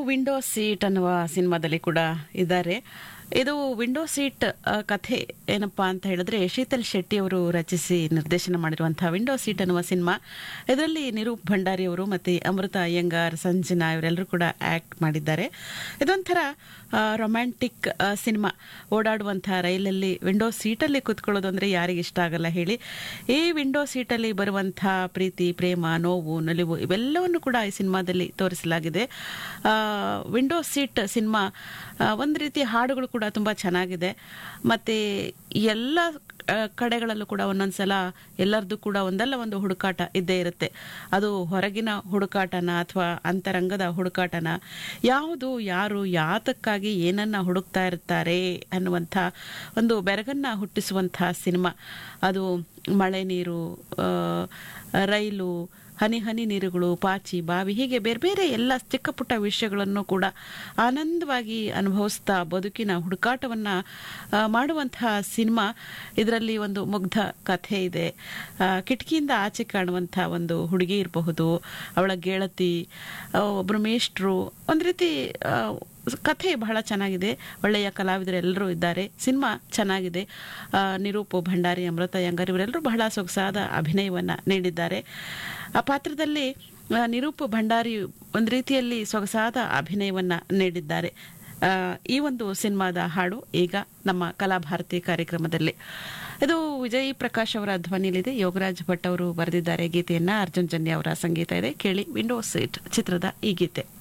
window seat ಅನ್ನುವ ಸಿನಿಮಾದಲ್ಲಿ ಕೂಡ ಇದ್ದಾರೆ ಇದು ವಿಂಡೋ ಸೀಟ್ ಆ, ಕಥೆ ಏನಪ್ಪಾ ಅಂತ ಹೇಳಿದ್ರೆ ಶೀತಲ್ ಶೆಟ್ಟಿ ಅವರು ರಚಿಸಿ ನಿರ್ದೇಶನ ಮಾಡಿರುವಂತಹ ವಿಂಡೋ ಸೀಟ್ ಅನ್ನುವ ಸಿನಿಮಾ ಇದರಲ್ಲಿ ನಿರೂಪ್ ಭಂಡಾರಿ ಅವರು ಮತ್ತೆ ಅಮೃತ ಅಯ್ಯಂಗಾರ್ ಸಂಜನಾ ಇವರೆಲ್ಲರೂ ಕೂಡ ಆಕ್ಟ್ ಮಾಡಿದ್ದಾರೆ ಇದೊಂಥರ ರೊಮ್ಯಾಂಟಿಕ್ ಸಿನಿಮಾ ಓಡಾಡುವಂತಹ ರೈಲಲ್ಲಿ ವಿಂಡೋ ಸೀಟಲ್ಲಿ ಕೂತ್ಕೊಳ್ಳೋದು ಅಂದ್ರೆ ಯಾರಿಗೆ ಇಷ್ಟ ಆಗಲ್ಲ ಹೇಳಿ ಈ ವಿಂಡೋ ಸೀಟಲ್ಲಿ ಬರುವಂತಹ ಪ್ರೀತಿ ಪ್ರೇಮ ನೋವು ನಲಿವು ಇವೆಲ್ಲವನ್ನು ಕೂಡ ಈ ಸಿನಿಮಾದಲ್ಲಿ ತೋರಿಸಲಾಗಿದೆ ಆ, ವಿಂಡೋ ಸೀಟ್ ಸಿನಿಮಾ ಆ, ಒಂದು ರೀತಿ ಹಾಡುಗಳು ಕೂಡ ತುಂಬ ಚೆನ್ನಾಗಿದೆ ಮತ್ತು ಎಲ್ಲ ಆ, ಕಡೆಗಳಲ್ಲೂ ಕೂಡ ಒಂದೊಂದ್ಸಲ ಎಲ್ಲರದ್ದು ಕೂಡ ಒಂದಲ್ಲ ಒಂದು ಹುಡುಕಾಟ ಇದ್ದೇ ಇರುತ್ತೆ ಅದು ಹೊರಗಿನ ಹುಡುಕಾಟನ ಅಥವಾ ಅಂತರಂಗದ ಹುಡುಕಾಟನ ಯಾವುದು ಯಾರು ಯಾತಕ್ಕಾಗಿ ಏನನ್ನ ಹುಡುಕ್ತಾ ಇರ್ತಾರೆ ಅನ್ನುವಂಥ ಒಂದು ಬೆರಗನ್ನ ಹುಟ್ಟಿಸುವಂತಹ ಸಿನಿಮಾ ಅದು ಮಳೆ ನೀರು ಆ, ರೈಲು ಹನಿ ಹನಿ ನೀರುಗಳು ಪಾಚಿ ಬಾವಿ ಹೀಗೆ ಬೇರೆ ಬೇರೆ ಎಲ್ಲ ಚಿಕ್ಕ ಪುಟ್ಟ ವಿಷಯಗಳನ್ನು ಕೂಡ ಆನಂದವಾಗಿ ಅನುಭವಿಸ್ತಾ ಬದುಕಿನ ಹುಡುಕಾಟವನ್ನ ಆ, ಮಾಡುವಂತಹ ಸಿನಿಮಾ ಇದರಲ್ಲಿ ಒಂದು ಮುಗ್ಧ ಕಥೆ ಇದೆ ಆ, ಕಿಟಕಿಯಿಂದ ಆಚೆ ಕಾಣುವಂತಹ ಒಂದು ಹುಡುಗಿ ಇರಬಹುದು ಅವಳ ಗೆಳತಿ ಆ, ಒಬ್ರು ಮೇಷ್ಟ್ರು ಒಂದು ರೀತಿ ಆ, ಕಥೆ ಬಹಳ ಚೆನ್ನಾಗಿದೆ ಒಳ್ಳೆಯ ಕಲಾವಿದರೆಲ್ಲರೂ ಇದ್ದಾರೆ ಸಿನಿಮಾ ಚೆನ್ನಾಗಿದೆ ಆ, ನಿರೂಪ್ ಭಂಡಾರಿ ಅಮೃತ ಯಂಗರ್ ಇವರೆಲ್ಲರೂ ಬಹಳ ಸೊಗಸಾದ ಅಭಿನಯವನ್ನ ನೀಡಿದ್ದಾರೆ ಆ ಪಾತ್ರದಲ್ಲಿ ಆ, ನಿರೂಪ್ ಭಂಡಾರಿ ಒಂದು ರೀತಿಯಲ್ಲಿ ಸೊಗಸಾದ ಅಭಿನಯವನ್ನ ನೀಡಿದ್ದಾರೆ ಆ, ಈ ಒಂದು ಸಿನಿಮಾದ ಹಾಡು ಈಗ ನಮ್ಮ ಕಲಾಭಾರತಿ ಕಾರ್ಯಕ್ರಮದಲ್ಲಿ ಇದು ವಿಜಯ್ ಪ್ರಕಾಶ್ ಅವರ ಧ್ವನಿಯಲ್ಲಿದೆ ಯೋಗರಾಜ್ ಭಟ್ ಅವರು ಬರೆದಿದ್ದಾರೆ ಗೀತೆಯನ್ನ ಅರ್ಜುನ್ ಜನ್ಯ ಅವರ ಸಂಗೀತ ಇದೆ ಕೇಳಿ ವಿಂಡೋ ಸೀಟ್ ಚಿತ್ರದ ಈ ಗೀತೆ